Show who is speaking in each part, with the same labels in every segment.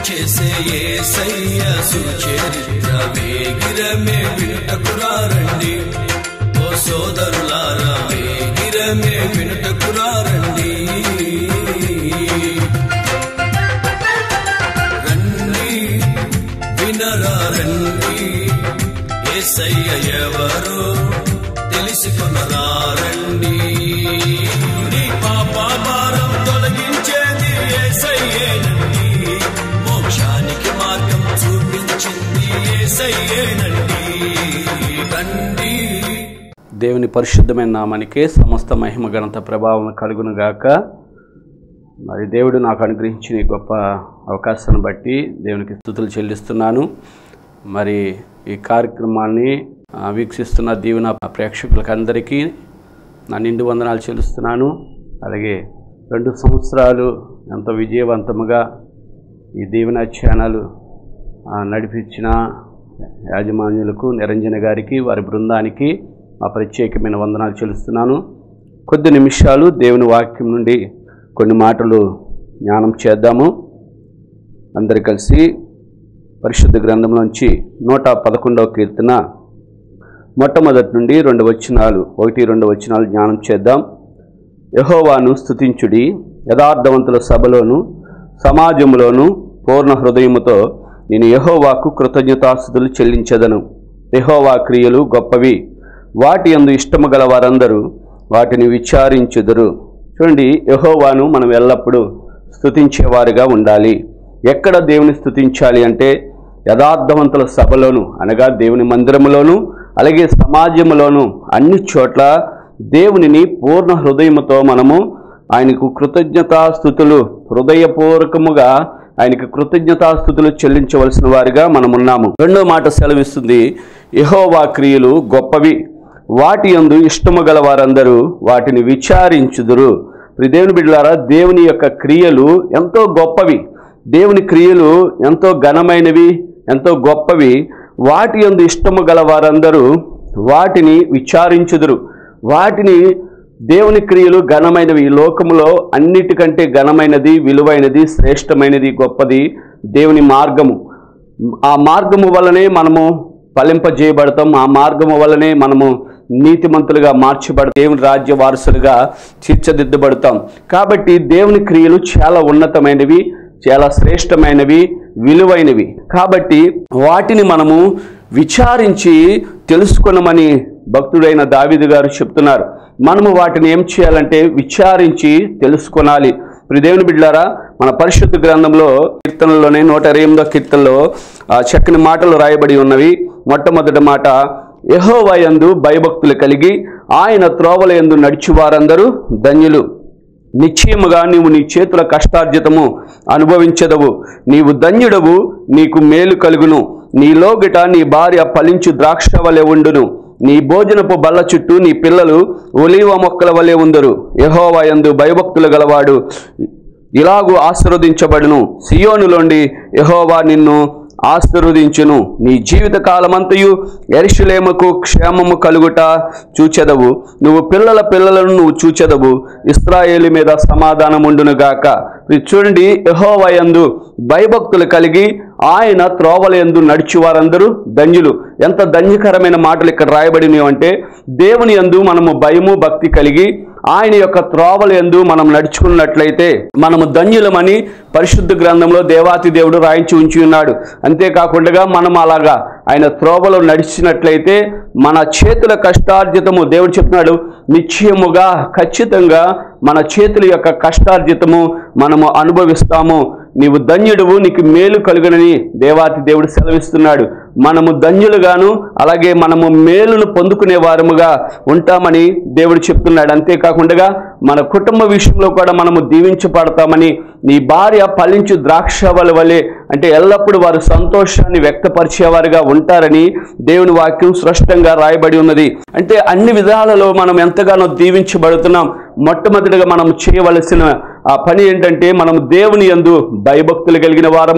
Speaker 1: చేసే ఏసయ్య సుచరిత్ర వేగిరమే వినుటకురారండి ఓ సోదరులారా వేగిరమే వినుటకురారండి రండి వినరా రండి ఏసయ్య ఎవరో తెలుసుకునరా రండి నీ పాప భారం తొలగించేది ఏసయ్యేనండి మోక్షానికి మార్గం చూపించింది ఏసయ్యేనండి రండి
Speaker 2: దేవుని పరిశుద్ధమైన నామానికే సమస్త మహిమ ఘనత ప్రభావం కలుగును గాక మరి దేవుడు నాకు అనుగ్రహించిన ఈ గొప్ప అవకాశాన్ని బట్టి దేవునికి స్థుతులు చెల్లిస్తున్నాను మరి ఈ కార్యక్రమాన్ని ఆ, వీక్షిస్తున్న దీవెన ప్రేక్షకులకు అందరికీ నా నిండు వందనాలు చెల్లిస్తున్నాను అలాగే రెండు సంవత్సరాలు ఎంతో విజయవంతముగా ఈ దీవెన ఛానల్ ఆ, నడిపించిన యాజమాన్యులకు నిరంజన గారికి వారి బృందానికి మా ప్రత్యేకమైన వందనాలు చెల్లిస్తున్నాను కొద్ది నిమిషాలు దేవుని వాక్యం నుండి కొన్ని మాటలు జ్ఞానం చేద్దాము అందరు కలిసి పరిశుద్ధ గ్రంథంలోంచి నూట పదకొండవ కీర్తన మొట్టమొదటి నుండి రెండు వచనాలు ఒకటి రెండు వచనాలు జ్ఞానం చేద్దాం యహోవాను స్తుతించుడి యథార్థవంతుల సభలోను సమాజంలోను పూర్ణ హృదయముతో నేను యహోవాకు కృతజ్ఞతాస్థుతులు చెల్లించదను యహోవా క్రియలు గొప్పవి వాటి యందు ఇష్టము గల వారందరూ వాటిని విచారించుదురు చూడండి యహోవాను మనం ఎల్లప్పుడూ స్తుతించేవారుగా ఉండాలి ఎక్కడ దేవుని స్తుతించాలి అంటే యథార్థవంతుల సభలోను అనగా దేవుని మందిరములోను అలాగే సమాజంలోను అన్ని చోట్ల దేవునిని పూర్ణ హృదయముతో మనము ఆయనకు కృతజ్ఞతాస్థుతులు హృదయపూర్వకముగా ఆయనకు కృతజ్ఞతాస్థుతులు చెల్లించవలసిన వారిగా మనమున్నాము రెండో మాట సెలవిస్తుంది యహోవా క్రియలు గొప్పవి వాటి యందు ఇష్టము గల వారందరూ వాటిని విచారించుదురు ప్రియ దేవుని బిడ్డలారా దేవుని యొక్క క్రియలు ఎంతో గొప్పవి దేవుని క్రియలు ఎంతో ఘనమైనవి ఎంతో గొప్పవి వాటి యందు ఇష్టము గల వారందరూ వాటిని విచారించుదురు వాటిని దేవుని క్రియలు ఘనమైనవి ఈ లోకములో అన్నిటికంటే ఘనమైనది విలువైనది శ్రేష్టమైనది గొప్పది దేవుని మార్గము ఆ మార్గము వల్లనే మనము ఫలింపజేయబడతాం ఆ మార్గము వల్లనే మనము నీతిమంతులుగా మార్చబడ దేవుని రాజ్య వారసులుగా తీర్చదిద్దబడతాం కాబట్టి దేవుని క్రియలు చాలా ఉన్నతమైనవి చాలా శ్రేష్టమైనవి విలువైనవి కాబట్టి వాటిని మనము విచారించి తెలుసుకునమని భక్తుడైన దావిదు గారు చెప్తున్నారు మనము వాటిని ఏం చేయాలంటే విచారించి తెలుసుకొనాలి ఇప్పుడు దేవుని బిడ్డారా మన పరిశుద్ధ గ్రంథంలో కీర్తనలోనే నూట ఇరవై ఎనిమిదో కీర్తనలో ఆ చక్కని మాటలు రాయబడి ఉన్నవి మొట్టమొదటి మాట యహోవయందు భయభక్తులు కలిగి ఆయన త్రోవల యందు నడిచి వారందరూ ధన్యులు నిశ్చయముగా నీవు నీ చేతుల కష్టార్జితము అనుభవించదవు నీవు ధన్యుడవు నీకు మేలు కలుగును నీలోగిట నీ భార్య ఫలించు ద్రాక్ష వలె ఉండును నీ భోజనపు బల్ల చుట్టూ నీ పిల్లలు ఒలీవ మొక్కల వలె ఉందరు యహోవయందు భయభక్తులు గలవాడు ఇలాగు ఆశీర్వదించబడును సియోనులోండి యహోవా నిన్ను ఆశీర్వదించును నీ జీవిత కాలమంతయు ఎరుషులేముకు క్షేమము కలుగుట చూచెదవు నువ్వు పిల్లల పిల్లలను నువ్వు చూచెదవు ఇస్రాయేలు మీద సమాధానముండును గాక ఇది చూడండి యహోవయందు భయభక్తులు కలిగి ఆయన త్రోవలయందు నడిచి వారందరూ ధన్యులు ఎంత ధన్యకరమైన మాటలు ఇక్కడ రాయబడినవి అంటే దేవుని యందు మనము భయము భక్తి కలిగి ఆయన యొక్క త్రోవల యందు మనం నడుచుకున్నట్లయితే మనము ధన్యులమని పరిశుద్ధ గ్రంథంలో దేవాతి దేవుడు రాయించి ఉంచి ఉన్నాడు అంతేకాకుండా మనం అలాగా ఆయన త్రోవలో నడిచినట్లయితే మన చేతుల కష్టార్జితము దేవుడు చెప్తున్నాడు నిశ్చయముగా ఖచ్చితంగా మన చేతుల యొక్క కష్టార్జితము మనము అనుభవిస్తాము నీవు ధన్యుడువు నీకు మేలు కలుగునని దేవాతి దేవుడు సెలవిస్తున్నాడు మనము ధన్యులుగాను అలాగే మనము మేలును పొందుకునే వారముగా ఉంటామని దేవుడు చెప్తున్నాడు అంతేకాకుండా మన కుటుంబ విషయంలో కూడా మనము దీవించబడతామని నీ భార్య ఫలించు ద్రాక్ష వల వలె అంటే ఎల్లప్పుడూ వారు సంతోషాన్ని వ్యక్తపరిచేవారుగా ఉంటారని దేవుని వాక్యం స్పష్టంగా రాయబడి ఉన్నది అంటే అన్ని విధాలలో మనం ఎంతగానో దీవించబడుతున్నాం మొట్టమొదటిగా మనం చేయవలసిన ఆ పని ఏంటంటే మనం దేవుని యందు భయభక్తులు కలిగిన వారమై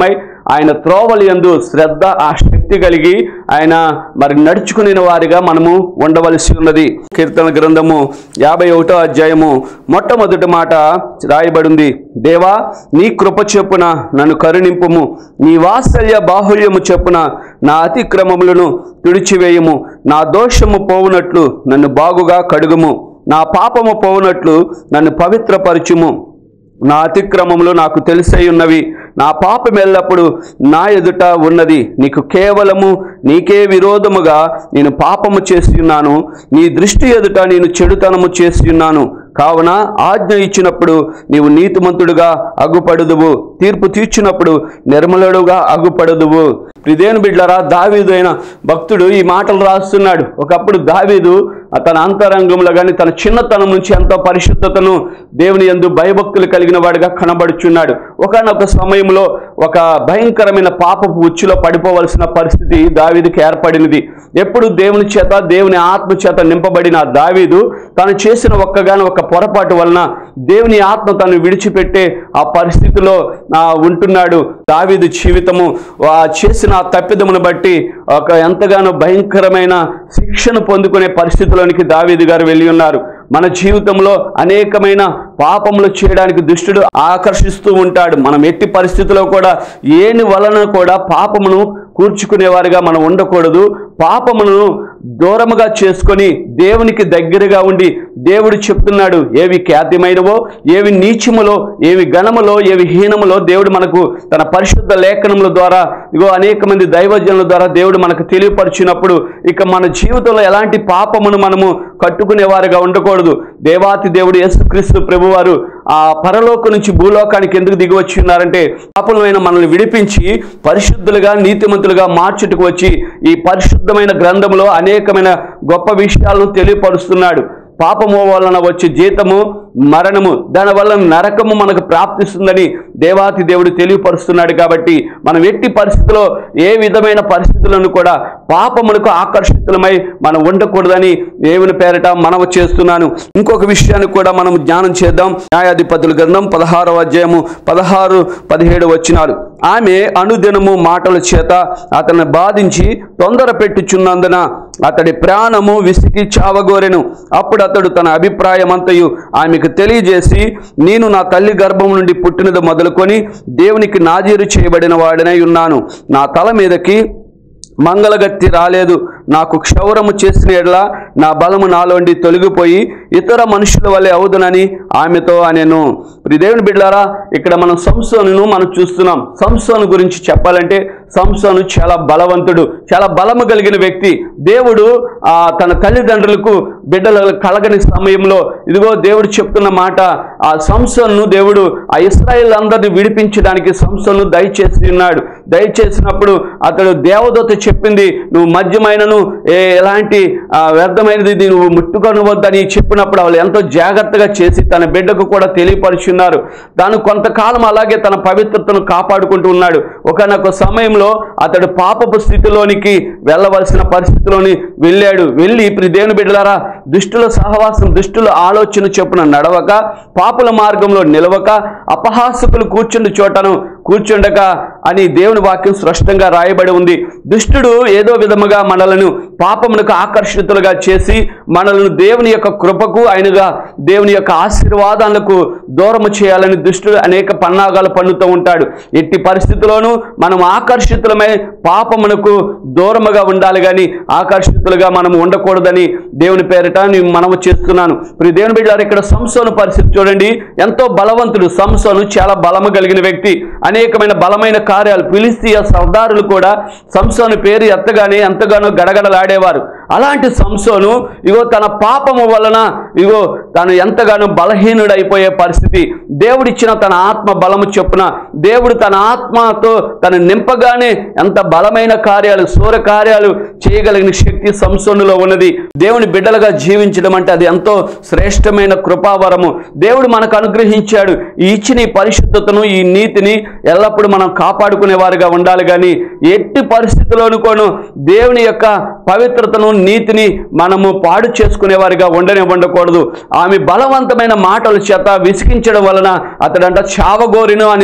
Speaker 2: ఆయన త్రోవలు యందు శ్రద్ధ ఆ శక్తి కలిగి ఆయన మరి నడుచుకునే వారిగా మనము ఉండవలసి ఉన్నది కీర్తన గ్రంథము యాభై ఒకటో అధ్యాయము మొట్టమొదటి మాట రాయబడింది దేవా నీ కృప చెప్పున నన్ను కరుణింపుము నీ వాత్సల్య బాహుల్యము చెప్పున నా అతిక్రమములను తుడిచివేయము నా దోషము పోవునట్లు నన్ను బాగుగా కడుగుము నా పాపము పోవునట్లు నన్ను పవిత్రపరచుము నా అతిక్రమములు నాకు తెలిసై ఉన్నవి నా పాపం ఎల్లప్పుడు నా ఎదుట ఉన్నది నీకు కేవలము నీకే విరోధముగా నేను పాపము చేసి ఉన్నాను నీ దృష్టి ఎదుట నేను చెడుతనము చేసి ఉన్నాను కావున ఆజ్ఞ ఇచ్చినప్పుడు నీవు నీతిమంతుడుగా అగుపడుదువు తీర్పు తీర్చినప్పుడు నిర్మలుడుగా అగుపడుదువు ప్రిదేను బిడ్లరా దావీదు అయిన భక్తుడు ఈ మాటలు రాస్తున్నాడు ఒకప్పుడు దావీదు తన అంతరంగంలో కానీ తన చిన్నతనం నుంచి ఎంతో పరిశుద్ధతను దేవుని ఎందు భయభక్తులు కలిగిన వాడిగా కనబడుచున్నాడు ఒకనొక సమయంలో ఒక భయంకరమైన పాపపు ఉచ్చులో పడిపోవలసిన పరిస్థితి దావీదుకి ఏర్పడినది ఎప్పుడు దేవుని చేత దేవుని ఆత్మ చేత నింపబడిన ఆ దావీదు తను చేసిన ఒక్కగాని ఒక పొరపాటు వలన దేవుని ఆత్మ తను విడిచిపెట్టే ఆ పరిస్థితిలో ఆ, ఉంటున్నాడు దావీదు జీవితము ఆ చేసిన ఆ తప్పిదమును బట్టి ఒక ఎంతగానో భయంకరమైన శిక్షను పొందుకునే పరిస్థితిలోనికి దావీదు గారు వెళ్ళి ఉన్నారు మన జీవితంలో అనేకమైన పాపములు చేయడానికి దుష్టుడు ఆకర్షిస్తూ ఉంటాడు మనం ఎట్టి పరిస్థితిలో కూడా ఏని వలన కూడా పాపమును కూర్చుకునేవారిగా మనం ఉండకూడదు పాపమును దూరముగా చేసుకొని దేవునికి దగ్గరగా ఉండి దేవుడు చెప్తున్నాడు ఏవి ఖ్యాతిమైనవో ఏవి నీచములో ఏవి ఘనములో ఏవి హీనములో దేవుడు మనకు తన పరిశుద్ధ లేఖనముల ద్వారా ఇగో అనేక మంది దైవజనుల ద్వారా దేవుడు మనకు తెలియపరిచినప్పుడు ఇక మన జీవితంలో ఎలాంటి పాపమును మనము కట్టుకునేవారుగా ఉండకూడదు దేవాతి దేవుడు యేసుక్రీస్తు ప్రభువారు ఆ పరలోకం నుంచి భూలోకానికి ఎందుకు దిగి వచ్చి ఉన్నారంటే పాపలమైన మనల్ని విడిపించి పరిశుద్ధులుగా నీతిమంతులుగా మార్చుటకు వచ్చి ఈ పరిశుద్ధమైన గ్రంథంలో అనేకమైన గొప్ప విషయాలను తెలియపరుస్తున్నాడు పాపము వలన వచ్చే జీతము మరణము దానివల్ల నరకము మనకు ప్రాప్తిస్తుందని దేవాతి దేవుడు తెలియపరుస్తున్నాడు కాబట్టి మనం ఎట్టి పరిస్థితిలో ఏ విధమైన పరిస్థితులను కూడా పాపమునకు ఆకర్షితులమై మనం ఉండకూడదని దేవుని పేరట మనవ చేస్తున్నాను ఇంకొక విషయాన్ని కూడా మనం జ్ఞానం చేద్దాం న్యాయాధిపతుల గ్రంథం పదహారవ అధ్యాయము పదహారు పదిహేడు వచ్చినారు ఆమె అనుదినము మాటల చేత అతన్ని బాధించి తొందర పెట్టుచున్నందున అతడి ప్రాణము విసికి చావగోరెను అప్పుడు అతడు తన అభిప్రాయమంతయు ఆమెకు తెలియజేసి నేను నా తల్లి గర్భం నుండి పుట్టినది మొదలుకొని దేవునికి నాజీరు చేయబడిన వాడినై ఉన్నాను నా తల మీదకి మంగళగత్తి రాలేదు నాకు క్షౌరము చేసిన ఎడల నా బలము నాలోండి తొలగిపోయి ఇతర మనుషుల వల్లే అవుదునని ఆమెతో అనేను ఇప్పుడు దేవుని బిడ్డారా ఇక్కడ మనం సంసోనును మనం చూస్తున్నాం సంసోను గురించి చెప్పాలంటే సంసోను చాలా బలవంతుడు చాలా బలము కలిగిన వ్యక్తి దేవుడు ఆ, తన తల్లిదండ్రులకు బిడ్డలు కలగని సమయంలో ఇదిగో దేవుడు చెప్తున్న మాట ఆ సంసోన్ను దేవుడు ఆ ఇస్రాయిల్ అందరిని విడిపించడానికి సంసోను దయచేసి ఉన్నాడు దయచేసినప్పుడు అతడు దేవదూత చెప్పింది నువ్వు మద్యమైనను ఏ ఎలాంటి ఆ, వ్యర్థమైనది నువ్వు ముట్టుకొని వద్దని చెప్పినప్పుడు వాళ్ళు ఎంతో జాగ్రత్తగా చేసి తన బిడ్డకు కూడా తెలియపరుచున్నారు తాను కొంతకాలం అలాగే తన పవిత్రతను కాపాడుకుంటూ ఉన్నాడు ఒకనొక సమయంలో అతడు పాపపు స్థితిలోనికి వెళ్ళవలసిన పరిస్థితిలోని వెళ్ళాడు వెళ్ళి ఇప్పుడు దేవుని బిడ్డలారా దుష్టుల సహవాసం దుష్టుల ఆలోచన చొప్పున నడవక పాపుల మార్గంలో నిలవక అపహాసకులు కూర్చుండి చోటను కూర్చుండక అని దేవుని వాక్యం స్పష్టంగా రాయబడి ఉంది దుష్టుడు ఏదో విధముగా మనలను పాపమునకు ఆకర్షితులుగా చేసి మనలను దేవుని యొక్క కృపకు ఆయనగా దేవుని యొక్క ఆశీర్వాదాలకు దూరము చేయాలని దుష్టుడు అనేక పన్నాగాలు పన్నుతూ ఉంటాడు ఎట్టి పరిస్థితుల్లోనూ మనం ఆకర్షితులమై పాపమునకు దూరముగా ఉండాలి కానీ ఆకర్షితులుగా మనం ఉండకూడదని దేవుని పేరిట నేను మనము చేస్తున్నాను ఇప్పుడు దేవుని బిడ్డారు ఇక్కడ సంసోను పరిస్థితి చూడండి ఎంతో బలవంతుడు సంసోను చాలా బలము కలిగిన వ్యక్తి అనేకమైన బలమైన కార్యాలు ఫిలిస్తీయ సర్దారులు కూడా సంసోను పేరు ఎత్తగానే ఎంతగానో గడగడలాడేవారు అలాంటి సంసోను ఇగో తన పాపము వలన ఇగో తను ఎంతగానో బలహీనుడైపోయే పరిస్థితి దేవుడిచ్చిన తన ఆత్మ బలము చొప్పున దేవుడు తన ఆత్మతో తను నింపగానే ఎంత బలమైన కార్యాలు సూర కార్యాలు చేయగలిగిన శక్తి సంసోనులో ఉన్నది దేవుని బిడ్డలుగా జీవించడం అంటే అది ఎంతో శ్రేష్టమైన కృపావరము దేవుడు మనకు అనుగ్రహించాడు ఈ ఇచ్చిన ఈ పరిశుద్ధతను ఈ నీతిని ఎల్లప్పుడూ మనం కాపాడుకునే వారిగా ఉండాలి కానీ ఎట్టి పరిస్థితుల్లోనూ కూడా దేవుని యొక్క పవిత్రతను నీతిని మనము పాడు చేసుకునే వారిగా ఉండనే ఉండకూడదు ఆమె బలవంతమైన మాటల చేత విసిగించడం వలన అతడంట చావగోరిను అని దేవుడు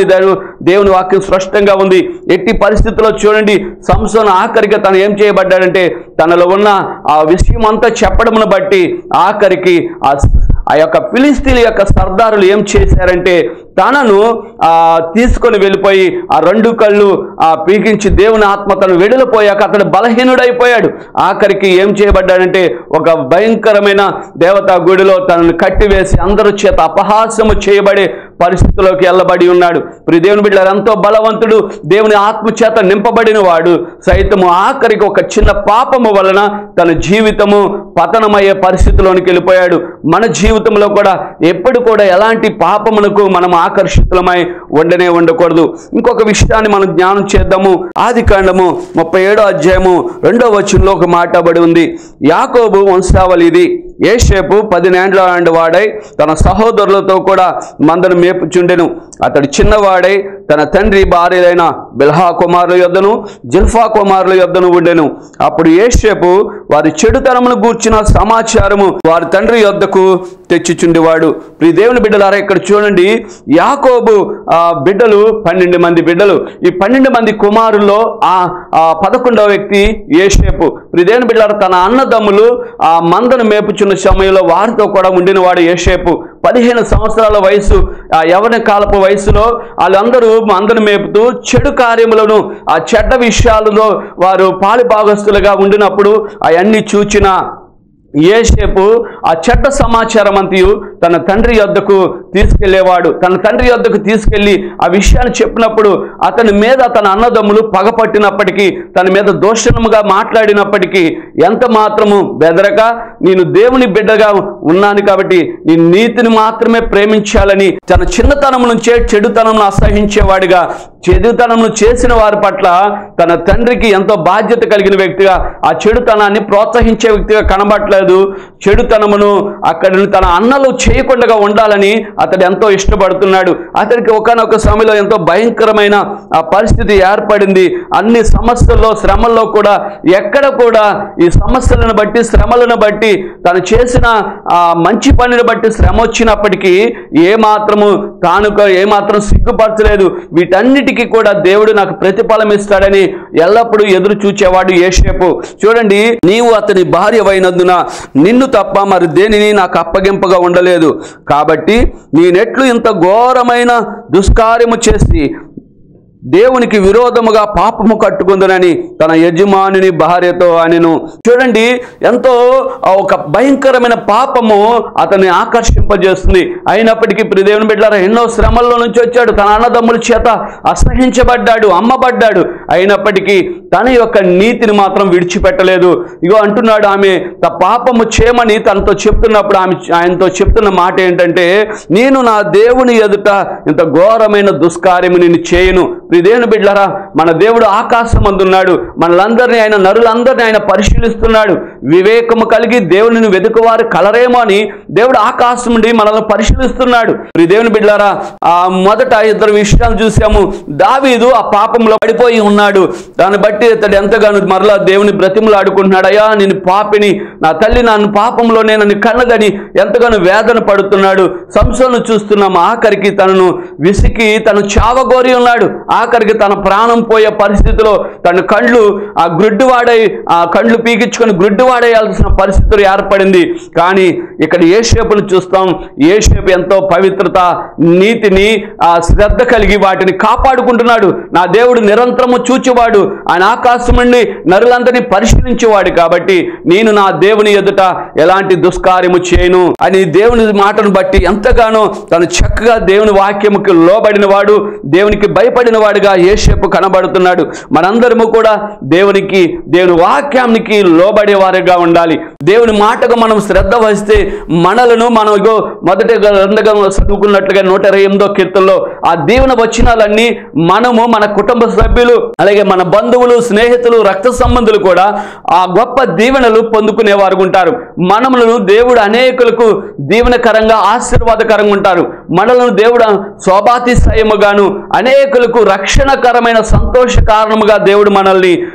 Speaker 2: దేవుని వాక్యం స్పష్టంగా ఉంది ఎట్టి పరిస్థితుల్లో చూడండి సంసోన్ ఆఖరికి తను ఏం చేయబడ్డాడంటే తనలో ఉన్న ఆ విషయం అంతా చెప్పడమును బట్టి ఆఖరికి ఆ ఆ యొక్క ఫిలిస్తీన్ యొక్క సర్దారులు ఏం చేశారంటే తనను ఆ, తీసుకొని వెళ్ళిపోయి ఆ రెండు కళ్ళు ఆ పీకించి దేవుని ఆత్మ తను వెడలిపోయాక అతడు బలహీనుడైపోయాడు ఆఖరికి ఏం చేయబడ్డాడంటే ఒక భయంకరమైన దేవతా గుడిలో తనను కట్టివేసి అందరి చేత అపహాస్యము చేయబడే పరిస్థితిలోకి వెళ్ళబడి ఉన్నాడు ఇప్పుడు దేవుని బిడ్డలు ఎంతో బలవంతుడు దేవుని ఆత్మ చేత నింపబడిన వాడు సైతము ఆఖరికి ఒక చిన్న పాపము వలన తన జీవితము పతనమయ్యే పరిస్థితిలోనికి వెళ్ళిపోయాడు మన జీవితంలో కూడా ఎప్పుడు కూడా ఎలాంటి పాపమునకు మనం ఆకర్షితులమై ఉండనే ఉండకూడదు ఇంకొక విషయాన్ని మనం జ్ఞానం చేద్దాము ఆది కాండము ముప్పై ఏడో అధ్యాయము రెండో వచనంలో ఒక మాటబడి ఉంది యాకోబు వంశావళి ఇది ఏషేపు పదినేండ్ల లాంటి వాడై తన సహోదరులతో కూడా మందను మేపుచుండెను అతడు చిన్నవాడై తన తండ్రి భార్యలైన బిల్హా కుమారుల యొద్దను జిల్ఫా కుమారుల యొద్దను ఉండెను అప్పుడు ఏషేపు వారి చెడుతనమును గూర్చిన సమాచారము వారి తండ్రి యొద్దకు తెచ్చుచుండేవాడు ఈ దేవుని బిడ్డలారా ఇక్కడ చూడండి యాకోబు ఆ బిడ్డలు పన్నెండు మంది బిడ్డలు ఈ పన్నెండు మంది కుమారుల్లో ఆ ఆ పదకొండవ వ్యక్తి ఏషేపు ఈ దేవుని బిడ్డలారా తన అన్నదమ్ములు ఆ మందను మేపుచున్న సమయంలో వారితో కూడా ఉండినవాడు ఏషేపు పదిహేను సంవత్సరాల వయసు ఆ యవన కాలపు వయసులో వాళ్ళందరూ మందను మేపుతూ చెడు కార్యములను ఆ చెడ్డ విషయాలలో వారు పాలిభాగస్తులుగా ఉండినప్పుడు అవన్నీ చూచిన ఏసేపు ఆ చెడ్డ సమాచారం అంతయు తన తండ్రి యొద్దకు తీసుకెళ్లేవాడు తన తండ్రి యొద్దకు తీసుకెళ్లి ఆ విషయాన్ని చెప్పినప్పుడు అతని మీద తన అన్నదమ్ములు పగపట్టినప్పటికీ తన మీద దోషణముగా మాట్లాడినప్పటికీ ఎంత మాత్రము బెదరక నేను దేవుని బిడ్డగా ఉన్నాను కాబట్టి నీ నీతిని మాత్రమే ప్రేమించాలని తన చిన్నతనం నుంచే చెడుతనంను అసహించేవాడిగా చెడుతనంను చేసిన వారి పట్ల తన తండ్రికి ఎంతో బాధ్యత కలిగిన వ్యక్తిగా ఆ చెడుతనాన్ని ప్రోత్సహించే వ్యక్తిగా కనబడట్లేదు చెడుతనమును అక్కడ తన అన్నలు చేయకుండా ఉండాలని అతడు ఎంతో ఇష్టపడుతున్నాడు అతనికి ఒకనొక సమయంలో ఎంతో భయంకరమైన ఆ పరిస్థితి ఏర్పడింది అన్ని సమస్యల్లో శ్రమల్లో కూడా ఎక్కడ కూడా ఈ సమస్యలను బట్టి శ్రమలను బట్టి తను చేసిన ఆ మంచి పనిని బట్టి శ్రమ వచ్చినప్పటికీ ఏ మాత్రము తాను క- ఏ మాత్రం సిగ్గుపరచలేదు వీటన్నిటికీ కూడా దేవుడు నాకు ప్రతిఫలం ఇస్తాడని ఎల్లప్పుడూ ఎదురు చూచేవాడు ఏషేపు చూడండి నీవు అతని భార్యవైనందున నిన్ను తప్ప మరి దేనిని నాకు అప్పగింపగా ఉండలేదు కాబట్టి నేనెట్లు ఇంత ఘోరమైన దుష్కార్యము చేసి దేవునికి విరోధముగా పాపము కట్టుకుందునని తన యజమానుని భార్యతో అనెను చూడండి ఎంతో ఆ ఒక భయంకరమైన పాపము అతన్ని ఆకర్షింపజేస్తుంది అయినప్పటికీ ప్రియ దేవుని బిడ్డారా ఎన్నో శ్రమల్లో నుంచి వచ్చాడు తన అన్నదమ్ముల చేత అసహించబడ్డాడు అమ్మబడ్డాడు అయినప్పటికీ తన యొక్క నీతిని మాత్రం విడిచిపెట్టలేదు ఇగో అంటున్నాడు ఆమె త పాపము చేయమని తనతో చెప్తున్నప్పుడు ఆమె ఆయనతో చెప్తున్న మాట ఏంటంటే నేను నా దేవుని ఎదుట ఇంత ఘోరమైన దుష్కార్యము నేను చేయను ప్రిదేవుని బిడ్డలారా మన దేవుడు ఆకాశం అందున్నాడు మనలందరినీ ఆయన నరులందరినీ ఆయన పరిశీలిస్తున్నాడు వివేకము కలిగి దేవునిని వెతుకువారు కలరేమో అని దేవుడు ఆకాశం నుండి మనల్ని పరిశీలిస్తున్నాడు ప్రిదేవుని బిడ్డలారా ఆ మొదట ఇద్దరు విషయాలు చూసాము దావీదు ఆ పాపంలో పడిపోయి ఉన్నాడు దాన్ని బట్టి ఇతడు ఎంతగానో మరలా దేవుని బ్రతిములు ఆడుకుంటున్నాడు అయ్యా నేను పాపిని నా తల్లి నన్ను పాపంలోనే నన్ను కన్నదని ఎంతగానో వేదన పడుతున్నాడు సంసోను చూస్తున్నాం ఆఖరికి తనను విసికి తను చావగోరి ఉన్నాడు ఆఖరికి తన ప్రాణం పోయే పరిస్థితిలో తన కళ్ళు ఆ గ్రుడ్డువాడై ఆ కళ్ళు పీకించుకొని గ్రుడ్డువాడేయాల్సిన పరిస్థితులు ఏర్పడింది కానీ ఇక్కడ ఏ షేపును చూస్తాం ఏ షేపు ఎంతో పవిత్రత నీతిని ఆ శ్రద్ధ కలిగి వాటిని కాపాడుకుంటున్నాడు నా దేవుడు నిరంతరము చూచేవాడు ఆయన ఆకాశం నుండి నరులందరినీ పరిశీలించేవాడు కాబట్టి నేను నా దేవుని ఎదుట ఎలాంటి దుష్కార్యము చేయను అని దేవుని మాటను బట్టి ఎంతగానో తను చక్కగా దేవుని వాక్యముకి లోబడిన వాడు దేవునికి భయపడిన వాడుగా ఏషేపు కనబడుతున్నాడు మనందరము కూడా దేవునికి దేవుని వాక్యానికి లోబడే వారిగా ఉండాలి దేవుని మాటకు మనం శ్రద్ధ వహిస్తే మనలను మనం ఇగో మొదటి రెండుగా చదువుకున్నట్లుగా నూట ఇరవై ఎనిమిదో కీర్తనలో ఆ దీవెన వచనాలన్నీ మనము మన కుటుంబ సభ్యులు అలాగే మన బంధువులు స్నేహితులు రక్త సంబంధులు కూడా ఆ గొప్ప దీవెనలు పొందుకునే వారు ఉంటారు మనములను దేవుడు అనేకులకు దీవెనకరంగా ఆశీర్వాదకరంగా ఉంటారు మనలను దేవుడు శోభాతిశయముగాను అనేకులకు రక్షణకరమైన సంతోష కారణముగా దేవుడు మనల్ని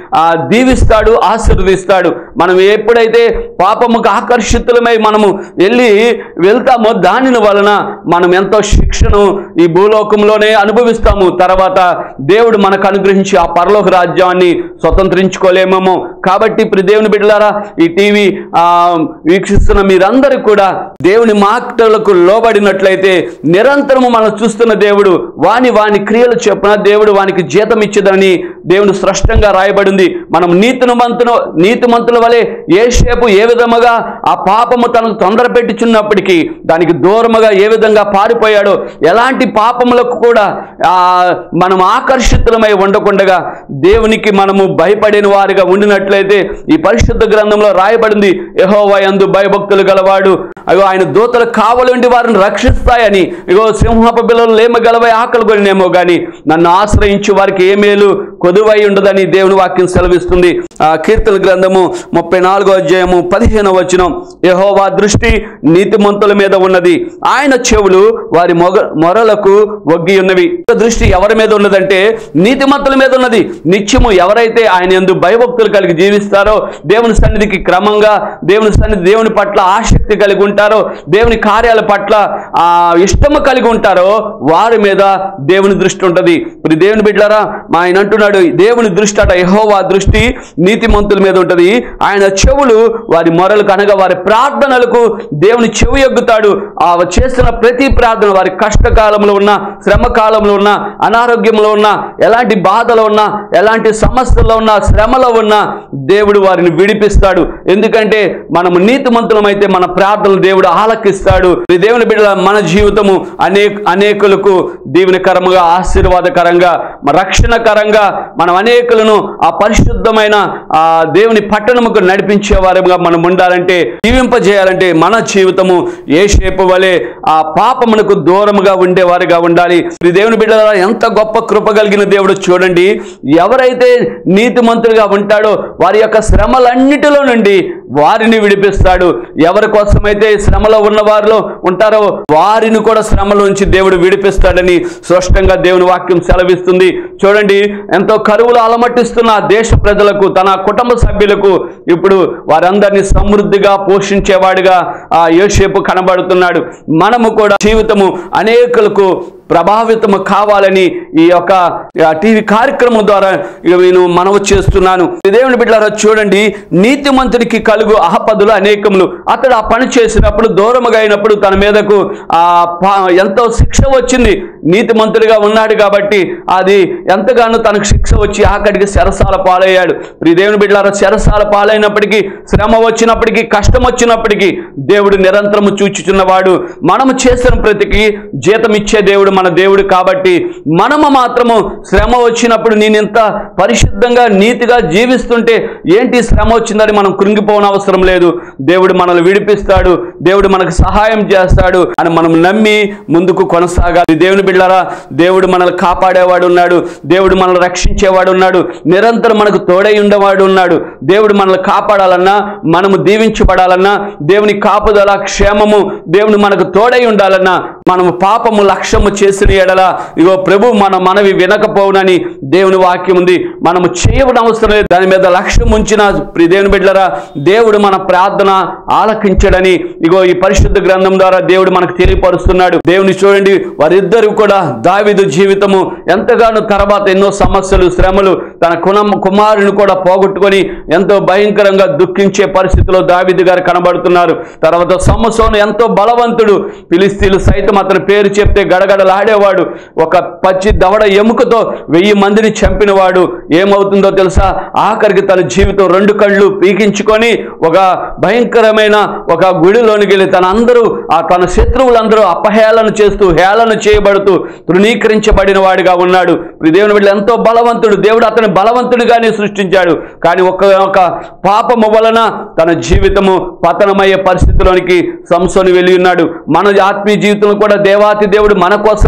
Speaker 2: ఆ, దీవిస్తాడు ఆశీర్వదిస్తాడు మనం ఎప్పుడైతే పాపముకు ఆకర్షితులమై మనము వెళ్ళి వెళ్తామో దానిని వలన మనం ఎంతో శిక్షను ఈ భూలోకంలోనే అనుభవిస్తాము తర్వాత దేవుడు మనకు అనుగ్రహించి ఆ పరలోక రాజ్యాన్ని స్వతంత్రించుకోలేమేమో కాబట్టి ఇప్పుడు దేవుని బిడ్డలారా ఈ టీవీ ఆ, వీక్షిస్తున్న మీరందరూ కూడా దేవుని మాటలకు లోబడినట్లయితే నిరంతరము మనం చూస్తున్న దేవుడు వాని వాని క్రియలు చెప్పిన దేవుడు వానికి జీతం ఇచ్చేదని దేవుని స్పష్టంగా రాయబడింది మనం నీతిని మంతును నీతిమంతుల వలె ఏ షేపు ఏ విధముగా ఆ పాపము తనకు తొందర పెట్టుచున్నప్పటికీ దానికి దూరముగా ఏ విధంగా పారిపోయాడో ఎలాంటి పాపములకు కూడా ఆ, మనం ఆకర్షితులమై ఉండకుండగా దేవునికి మనము భయపడిన వారిగా ఉండినట్లయితే ఈ పరిశుద్ధ గ్రంథంలో రాయబడింది యెహోవా యందు భయభక్తులు గలవాడు అయ్యో ఆయన దూతలు కావలుండి వారిని రక్షిస్తాయని ఇగో సింహపు బిల్లలు లేమగలవై ఆకలి కొనినేమో కానీ నన్ను ఆశ్రయించి వారికి ఏ మేలు కొదువై ఉండదని దేవుని వాక్యం సెలవిస్తుంది ఆ కీర్తన గ్రంథము ముప్పై నాలుగో అధ్యాయము పదిహేనవ వచనం యెహోవా దృష్టి నీతిమంతుల మీద ఉన్నది ఆయన చెవులు వారి మొగ మొరలకు ఒగ్గి ఉన్నవి దృష్టి ఎవరి మీద ఉన్నదంటే నీతిమంతుల మీద ఉన్నది నిత్యము ఎవరైతే ఆయన ఎందు భయభక్తులు కలిగి జీవిస్తారో దేవుని సన్నిధికి క్రమంగా దేవుని సన్నిధి దేవుని పట్ల ఆసక్తి కలిగి ఉంటారో దేవుని కార్యాల పట్ల ఆ ఇష్టము కలిగి ఉంటారో వారి మీద దేవుని దృష్టి ఉంటుంది ఇప్పుడు దేవుని బిడ్డలారా మా ఆయన అంటున్నాడు దేవుని దృష్టి అట యెహోవా దృష్టి నీతిమంతుల మీద ఉంటుంది ఆయన చెవులు వారి మొరలకు అనగా వారి ప్రార్థనలకు దేవుని చెవి ఎగ్గుతాడు ఆ చేసిన ప్రతి ప్రార్థన వారి కష్టకాలంలో ఉన్న శ్రమ కాలంలో ఉన్న అనారోగ్యంలో ఉన్న ఎలాంటి బాధలో ఉన్నా ఎలాంటి సమస్యల్లో ఉన్నా శ్రమలో ఉన్నా దేవుడు వారిని విడిపిస్తాడు ఎందుకంటే మనము నీతిమంతులమైతే మన ప్రార్థనలు దేవుడు ఆలకిస్తాడు ఈ దేవుని బిడ్డల మన జీవితము అనేక అనేకులకు దీవెనకరముగా ఆశీర్వాదకరంగా మ- రక్షణకరంగా మనం అనేకులను ఆ పరిశుద్ధమైన ఆ దేవుని పట్టణముకు నడిపించే వారిగా మనం ఉండాలంటే జీవింపజేయాలంటే మన జీవితము ఏ షేపు వలె ఆ పాపమునకు దూరముగా ఉండేవారిగా ఉండాలి ఈ దేవుని బిడ్డల ఎంత గొప్ప కృప కలిగిన దేవుడు చూడండి ఎవరైతే నీతిమంతులుగా ఉంటాడో వారి యొక్క శ్రమలన్నిటిలో నుండి వారిని విడిపిస్తాడు ఎవరి కోసమైతే శ్రమలో ఉన్న వారిలో ఉంటారో వారిని కూడా శ్రమలోంచి దేవుడు విడిపిస్తాడని స్పష్టంగా దేవుని వాక్యం సెలవిస్తుంది చూడండి ఎంతో కరువులు అలమటిస్తున్న ఆ దేశ ప్రజలకు తన కుటుంబ సభ్యులకు ఇప్పుడు వారందరినీ సమృద్ధిగా పోషించేవాడిగా ఆ యోసేపు కనబడుతున్నాడు మనము కూడా జీవితము అనేకులకు ప్రభావితము కావాలని ఈ యొక్క ఆ, టీవీ కార్యక్రమం ద్వారా ఇక నేను మనవి చేస్తున్నాను ఈ దేవుని బిడ్డలారా చూడండి నీతిమంతునికి కలుగు ఆపదలు అనేకములు అతడు ఆ పని చేసినప్పుడు దూరముగా అయినప్పుడు తన మీదకు ఆ పా- ఎంతో శిక్ష వచ్చింది నీతిమంతుడిగా ఉన్నాడు కాబట్టి అది ఎంతగానో తనకు శిక్ష వచ్చి ఆఖరికి శరసాల పాలయ్యాడు ఈ దేవుని బిడ్డలారా శరసాల పాలైనప్పటికీ శ్రమ వచ్చినప్పటికీ కష్టం వచ్చినప్పటికీ దేవుడు నిరంతరము చూచుచున్నవాడు మనము చేసిన ప్రతికి జీతం ఇచ్చే దేవుడు మన దేవుడు కాబట్టి మనము మాత్రము శ్రమ వచ్చినప్పుడు నేను ఇంత పరిశుద్ధంగా నీతిగా జీవిస్తుంటే ఏంటి శ్రమ వచ్చిందని మనం కృంగిపోవన అవసరం లేదు దేవుడు మనల్ని విడిపిస్తాడు దేవుడు మనకు సహాయం చేస్తాడు అని మనం నమ్మి ముందుకు కొనసాగాలి దేవుని బిడ్డారా దేవుడు మనల్ని కాపాడేవాడు ఉన్నాడు దేవుడు మనల్ని రక్షించేవాడు ఉన్నాడు నిరంతరం మనకు తోడై ఉండేవాడు ఉన్నాడు దేవుడు మనల్ని కాపాడాలన్నా మనము దీవించబడాలన్నా దేవుని కాపుదల క్షేమము దేవుని మనకు తోడై ఉండాలన్నా మనము పాపము లక్ష్యము చేసిన ఎడల ఇగో ప్రభు మన మనవి వినకపోవునని దేవుని వాక్యం ఉంది మనము చేయవడం అవసరం లేదు దాని మీద లక్ష్యం ఉంచిన ప్రియ దేవుని బిడ్డలరా దేవుడు మన ప్రార్థన ఆలకించడని ఇగో ఈ పరిశుద్ధ గ్రంథం ద్వారా దేవుడు మనకు తెలియపరుస్తున్నాడు దేవుని చూడండి వారిద్దరు కూడా దావిదు జీవితము ఎంతగానో తర్వాత ఎన్నో సమస్యలు శ్రమలు తన కులం కుమారుని కూడా పోగొట్టుకొని ఎంతో భయంకరంగా దుఃఖించే పరిస్థితిలో దావిదు గారు కనబడుతున్నారు తర్వాత సమస్యను ఎంతో బలవంతుడు ఫిలిస్తీన్లు సైతం అతని పేరు చెప్తే గడగడలాడేవాడు ఒక పచ్చి దవడ ఎముకతో వెయ్యి మందిని చంపినవాడు ఏమవుతుందో తెలుసా ఆఖరికి తన జీవితం రెండు కళ్ళు పీకించుకొని ఒక భయంకరమైన ఒక గుడిలోనికి వెళ్ళి తన అందరూ ఆ తన శత్రువులందరూ అపహేళన చేస్తూ హేళన చేయబడుతూ తృణీకరించబడిన వాడిగా ఉన్నాడు ఇప్పుడు దేవుని బిడ్డ ఎంతో బలవంతుడు దేవుడు అతని బలవంతుడిగానే సృష్టించాడు కానీ ఒక ఒక పాపము వలన తన జీవితము పతనమయ్యే పరిస్థితిలోనికి సంసోని వెళ్ళి ఉన్నాడు మన ఆత్మీయ జీవితంలో కూడా దేవాతి దేవుడు మన కోసం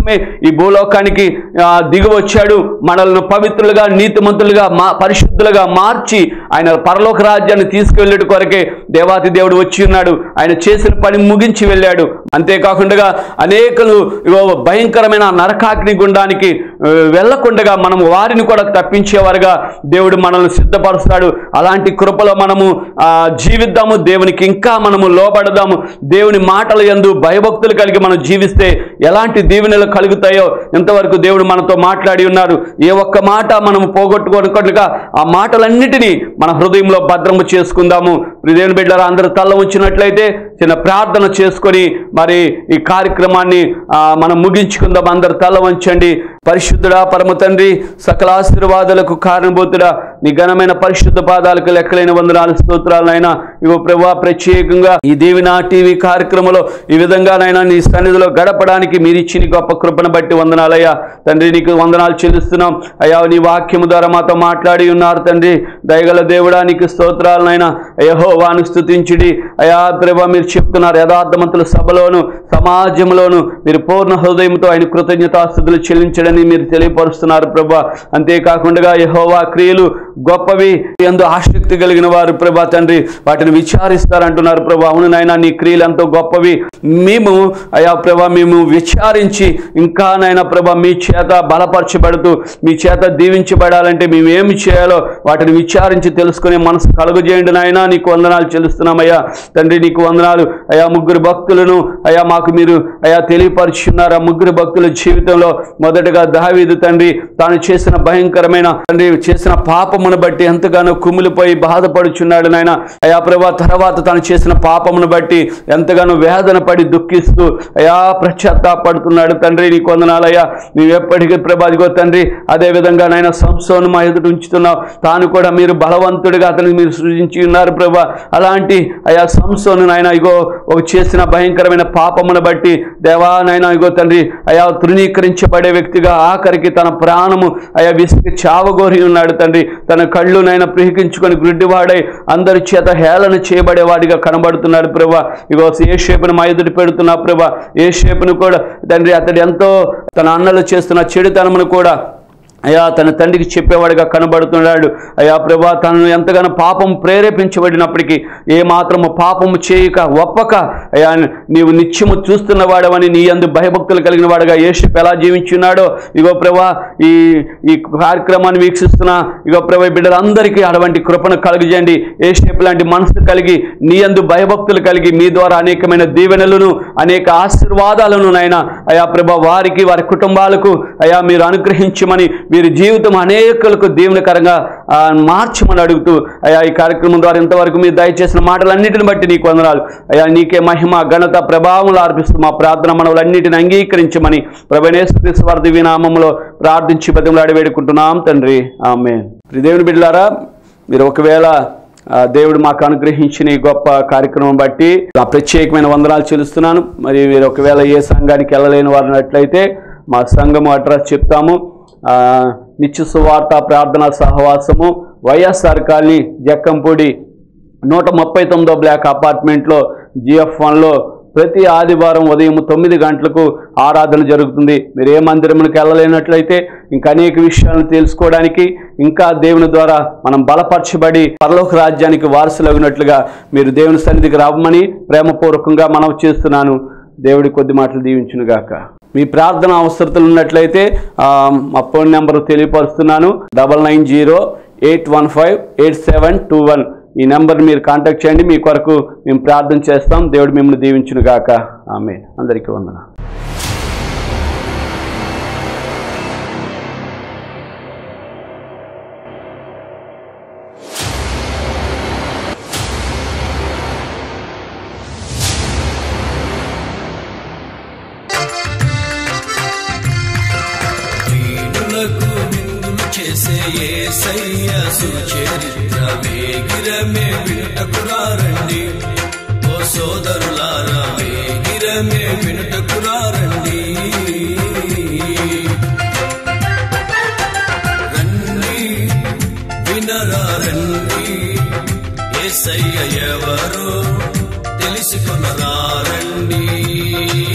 Speaker 2: కోసమే ఈ భూలోకానికి ఆ, దిగి వచ్చాడు మనల్ని పవిత్రులుగా నీతిమంతులుగా మా పరిశుద్ధులుగా మార్చి ఆయన పరలోక రాజ్యాన్ని తీసుకువెళ్ళేటి కొరకే దేవాతి దేవుడు వచ్చి ఉన్నాడు ఆయన చేసిన పని ముగించి వెళ్ళాడు అంతేకాకుండా అనేకలు ఇగో భయంకరమైన నరకాగ్ని గుండానికి ఆ, వెళ్ళకుండగా మనం వారిని కూడా తప్పించేవారుగా దేవుడు మనల్ని సిద్ధపరుస్తాడు అలాంటి కృపలో మనము ఆ, జీవిద్దాము దేవునికి ఇంకా మనము లోబడదాము దేవుని మాటల యందు భయభక్తులు కలిగి మనం జీవిస్తే ఎలాంటి దీవెనలు కలుగుతాయో ఇంతవరకు దేవుడు మనతో మాట్లాడి ఉన్నారు ఏ ఒక్క మాట మనము పోగొట్టుకోనుకోట్లుగా ఆ మాటలన్నిటినీ మన హృదయంలో భద్రము చేసుకుందాము దేవుని బిడ్డలారా అందరూ తల్ల ఉంచినట్లయితే చిన్న ప్రార్థన చేసుకొని మరి ఈ కార్యక్రమాన్ని ఆ, మనం ముగించుకుందాం అందరు తల వంచండి పరిశుద్ధుడా పరమ తండ్రి సకల ఆశీర్వాదాలకు కారణభూతుడా నీ ఘనమైన పరిశుద్ధ పాదాలకు లెక్కలేని వందనాలు స్తోత్రాలనైనా ఇవో ప్రభా ప్రత్యేకంగా ఈ దీవినా టీవీ కార్యక్రమంలో ఈ విధంగానైనా నీ సన్నిధిలో గడపడానికి మీరు ఇచ్చిన గొప్ప కృపను బట్టి వందనాలయ్యా తండ్రి నీకు వందనాలు చెల్లిస్తున్నాం అయ్యా నీ వాక్యము ద్వారా మాతో మాట్లాడి ఉన్నారు తండ్రి దయగల దేవుడా నీకు స్తోత్రాలనైనా యహో వాను స్థుతించుడి అయా ప్రభా మీరు చెప్తున్నారు యథార్థమంతుల సభలోను సమాజంలోను మీరు పూర్ణ హృదయంతో ఆయన కృతజ్ఞతాస్థుతులు చెల్లించడని మీరు తెలియపరుస్తున్నారు ప్రభా అంతేకాకుండా యహోవా క్రియలు గొప్పవి ఎందు ఆసక్తి కలిగిన వారు ప్రభా తండ్రి వాటిని విచారిస్తారంటున్నారు ప్రభా అవును నాయనా నీ క్రియలు ఎంతో గొప్పవి మేము అయా ప్రభా మేము విచారించి ఇంకా నాయన ప్రభా మీ చేత బలపరచబడుతూ మీ చేత దీవించబడాలంటే మేము ఏమి చేయాలో వాటిని విచారించి తెలుసుకునే మనసు కలుగజేయండి నాయనా నీకు వందనాలు చెల్లిస్తున్నామయ్యా తండ్రి నీకు వందనాలు అయా ముగ్గురు భక్తులను అయా మాకు మీరు అయా తెలియపరుచున్నారు ఆ ముగ్గురు భక్తుల జీవితంలో మొదటగా దావీదు తండ్రి తాను చేసిన భయంకరమైన తండ్రి చేసిన పాపమును బట్టి ఎంతగానో కుమిలిపోయి బాధపడుచున్నాడు నాయన అయా ప్రభా తర్వాత తాను చేసిన పాపమును బట్టి ఎంతగానో వేదన పడి దుఃఖిస్తూ అయా పశ్చాత్తాపడుతున్నాడు తండ్రి నీకు వందనాలయ్యా నీవు ఎప్పటికీ ప్రభా అదిగో తండ్రి అదే విధంగా నాయన సంస్థను మా ఎదుట ఉంచుతున్నావు తాను కూడా మీరు బలవంతుడిగా అతనికి మీరు సృజించి ఉన్నారు ప్రభా అలాంటి అయా సంస్థను నాయన ఇగో ఒక చేసిన భయంకరమైన పాపమును బట్టి దేవా నాయన ఇగో తండ్రి అయా తృణీకరించబడే వ్యక్తిగా ఆఖరికి తన ప్రాణము అయా విసిగి చావగోరి ఉన్నాడు తండ్రి తన కళ్ళు నాయన ప్రిహికించుకొని గుడ్డివాడై అందరి చేత హేళన చేయబడేవాడిగా కనబడుతున్నాడు ప్రభా ఇగో ఏ షేపును మా ఎదుటి పెడుతున్నా ప్రభా ఏ షేపును కూడా తండ్రి అతడు ఎంతో తన అన్నలు చేస్తున్న చెడుతనమును కూడా అయా తన తండ్రికి చెప్పేవాడిగా కనబడుతున్నాడు అయా ప్రభా తనను ఎంతగానో పాపం ప్రేరేపించబడినప్పటికీ ఏ మాత్రము పాపము చేయక ఒప్పక అయా నీవు నిత్యము చూస్తున్నవాడవని నీ అందు భయభక్తులు కలిగిన వాడుగా యేషపు ఎలా జీవించున్నాడో ఇగో ప్రభా ఈ ఈ కార్యక్రమాన్ని వీక్షిస్తున్న ఇగో ప్రభా ఈ బిడ్డలందరికీ అటువంటి కృపను కలుగజేయండి ఏషేపు లాంటి మనసు కలిగి నీ అందు భయభక్తులు కలిగి మీ ద్వారా అనేకమైన దీవెనలను అనేక ఆశీర్వాదాలను నాయన అయా ప్రభా వారికి వారి కుటుంబాలకు అయా మీరు అనుగ్రహించమని వీరి జీవితం అనేకులకు దీవెనకరంగా ఆ, మార్చమని అడుగుతూ అయా ఈ కార్యక్రమం ద్వారా ఇంతవరకు మీరు దయచేసిన మాటలన్నిటిని బట్టి నీకు వందనాలు అయా నీకే మహిమ ఘనత ప్రభావం అర్పిస్తూ మా ప్రార్థన మనవులన్నిటిని అంగీకరించమని ప్రభనేశ్వరి వారి దివ్యనామంలో ప్రార్థించి బతిమలాడి వేడుకుంటున్నాం తండ్రి ఆమె దేవుని బిడ్డలారా మీరు ఒకవేళ ఆ, దేవుడు మాకు అనుగ్రహించిన ఈ గొప్ప కార్యక్రమం బట్టి ఆ ప్రత్యేకమైన వందనాలు చెల్లిస్తున్నాను మరి మీరు ఒకవేళ ఏ సంఘానికి వెళ్ళలేని వారు ఉన్నట్లయితే మా సంఘము అడ్రస్ చెప్తాము ఆ, నిత్య సువార్త ప్రార్థనా సహవాసము వైఎస్ఆర్ కాలనీ జక్కంపూడి నూట ముప్పై తొమ్మిదో బ్లాక్ అపార్ట్మెంట్లో జిఎఫ్ వన్లో ప్రతి ఆదివారం ఉదయం తొమ్మిది గంటలకు ఆరాధన జరుగుతుంది మీరు ఏ మందిరమునికి వెళ్ళలేనట్లయితే ఇంకా అనేక విషయాలను తెలుసుకోవడానికి ఇంకా దేవుని ద్వారా మనం బలపరచబడి పరలోక రాజ్యానికి వారసులగినట్లుగా మీరు దేవుని సన్నిధికి రావమని ప్రేమపూర్వకంగా మనం చేస్తున్నాను దేవుడి కొద్ది మాటలు దీవించునుగాక మీ ప్రార్థన అవసరతలు ఉన్నట్లయితే ఆ, మా ఫోన్ నెంబర్ తెలియపరుస్తున్నాను double nine zero eight one five eight seven two one ఈ నెంబర్ మీరు కాంటాక్ట్ చేయండి మీ కొరకు మేము ప్రార్థన చేస్తాం దేవుడు మిమ్మల్ని దీవించును గాక ఆమె అందరికీ వందన
Speaker 1: దీనులకు విందులు చేసే యేసయ్య సుచరిత్ర వేగిరమే వినుటకురారండి ఓ సోదరులారా వేగిరమే వినుటకురారండి రండి వినరా రండి యేసయ్య ఎవరో తెలుసుకునరా రండి